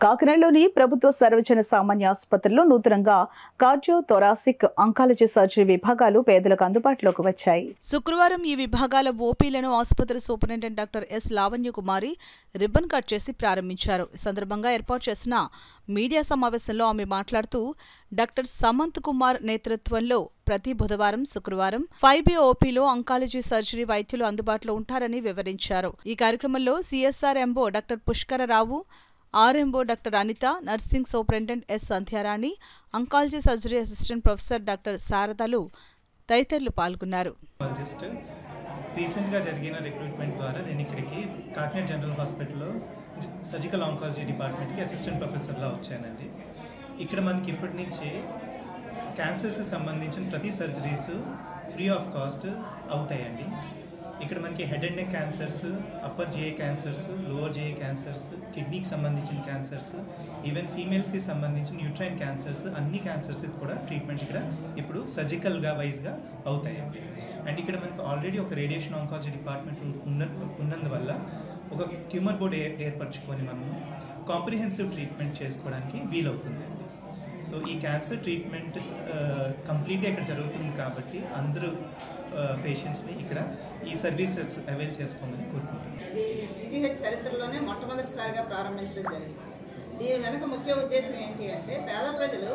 కాకినాడలోని ప్రభుత్వ సర్వజన సామాన్య ఆసుపత్రిలో నూతనంగా కార్డియో థొరాసిక్ అంకాలజీ సర్జరీ విభాగాలు పేదలకు అందుబాటులోకి వచ్చాయి శుక్రవారం ఈ విభాగాల ఓపీలను ఆసుపత్రి superintendent doctor S Lavanya Kumari ribbon cut చేసి ప్రారంభించారు ఈ సందర్భంగా ఏర్పాటు చేసిన మీడియా సమావేశంలో ఆమె మాట్లాడుతూ డాక్టర్ సమంత్ కుమార్ నేతృత్వంలో ప్రతి బుధవారం శుక్రవారం ఫైవ్ బి ఓపీలో అంకాలజీ సర్జరీ వైద్యులు అందుబాటులో ఉంటారని వివరించారు ఈ కార్యక్రమంలో సిఎస్ఆర్ ఎంబో doctor Pushkararao RMO doctor Anitha nursing superintendent S Sandhyarani oncology surgery assistant professor doctor శారదలు తదితరులు పాల్గొన్నారు జస్ట్ రీసెంట్గా జరిగిన రిక్రూట్మెంట్ ద్వారా నేను ఇక్కడికి కాకినాడ జనరల్ హాస్పిటల్లో సర్జికల్ ఆంకాలజీ డిపార్ట్మెంట్కి అసిస్టెంట్ ప్రొఫెసర్లా వచ్చానండి ఇక్కడ మనకి ఇప్పటి నుంచి క్యాన్సర్స్కి సంబంధించిన ప్రతి సర్జరీస్ ఫ్రీ ఆఫ్ కాస్ట్ అవుతాయండి ఇక్కడ మనకి head and neck cancers upper GI cancers lower GI cancers కిడ్నీకి సంబంధించిన క్యాన్సర్స్ ఈవెన్ ఫీమేల్స్కి సంబంధించిన న్యూట్రైన్ క్యాన్సర్స్ అన్ని క్యాన్సర్స్ కూడా ట్రీట్మెంట్ ఇక్కడ ఇప్పుడు సర్జికల్గా వైజ్గా అవుతాయండి అండ్ ఇక్కడ మనకి ఆల్రెడీ ఒక రేడియేషన్ ఆంకాలజీ డిపార్ట్మెంట్ ఉన్న ఉన్నందువల్ల ఒక ట్యూమర్ బోర్డ్ ఏ ఏర్పరచుకొని మనము కాంప్రిహెన్సివ్ ట్రీట్మెంట్ చేసుకోవడానికి వీలవుతుందండి సో ఈ క్యాన్సర్ ట్రీట్మెంట్ కంప్లీట్గా ఇక్కడ జరుగుతుంది కాబట్టి అందరూ పేషెంట్స్ని ఇక్కడ ఈ సర్వీసెస్ అవైల్ చేసుకోమని కోరుకుంటున్నాను ఇది విజిహెచ్ చరిత్రలోనే మొట్టమొదటిసారిగా ప్రారంభించడం జరిగింది దీని వెనుక ముఖ్య ఉద్దేశం ఏంటి అంటే పేద ప్రజలు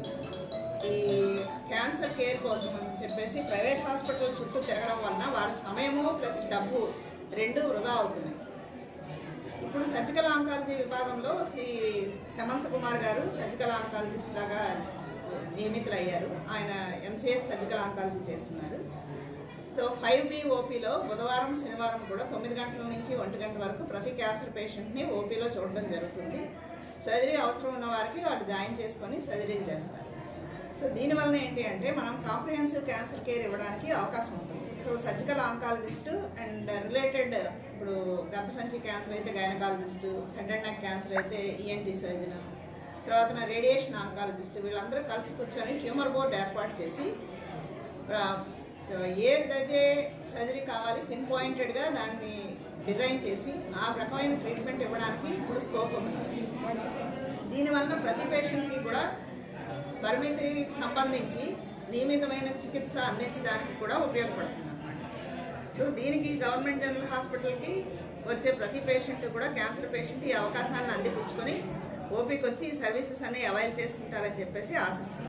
ఈ క్యాన్సర్ కేర్ కోసం అని చెప్పేసి ప్రైవేట్ హాస్పిటల్ చుట్టూ తిరగడం వలన వారి సమయము ప్లస్ డబ్బు రెండు వృధా అవుతున్నాయి ఇప్పుడు సర్జికల్ ఆంకాలజీ విభాగంలో శ్రీ సమంత్ కుమార్ గారు సర్జికల్ ఆంకాలజిస్ట్ లాగా నియమితులయ్యారు ఆయన ఎంసీఎస్ సర్జికల్ ఆంకాలజీ చేస్తున్నారు సో ఫైవ్ బి ఓపీలో బుధవారం శనివారం కూడా తొమ్మిది గంటల నుంచి ఒంటి గంట వరకు ప్రతి క్యాన్సర్ పేషెంట్ని ఓపీలో చూడడం జరుగుతుంది సర్జరీ అవసరం ఉన్న వారికి వాటి జాయిన్ చేసుకొని సర్జరీలు చేస్తారు సో దీనివల్ల ఏంటి అంటే మనం కాంప్రిహెన్సివ్ క్యాన్సర్ కేర్ ఇవ్వడానికి అవకాశం ఉంటుంది so surgical oncologist and related ఇప్పుడు గర్భసంచి క్యాన్సర్ అయితే gynaecologist head and neck cancer అయితే ఈఎన్టీ సర్జన్ తర్వాత రేడియేషన్ ఆంకాలజిస్ట్ వీళ్ళందరూ కలిసి కూర్చొని ట్యూమర్ బోర్డు ఏర్పాటు చేసి ఆ, ఏదైతే సర్జరీ కావాలి పిన్ పాయింటెడ్గా దాన్ని డిజైన్ చేసి ఆ రకమైన ట్రీట్మెంట్ ఇవ్వడానికి ఇప్పుడు స్కోప్ ఉంది దీనివల్ల ప్రతి పేషెంట్కి కూడా పరిమితికి సంబంధించి నియమితమైన చికిత్స అందించడానికి కూడా ఉపయోగపడుతుంది అన్నమాట సో దీనికి గవర్నమెంట్ జనరల్ హాస్పిటల్కి వచ్చే ప్రతి పేషెంట్ కూడా క్యాన్సర్ పేషెంట్ ఈ అవకాశాన్ని అందిపుచ్చుకొని ఓపీకి వచ్చి ఈ సర్వీసెస్ అన్ని అవైల్ చేసుకుంటారని చెప్పేసి ఆశిస్తున్నాం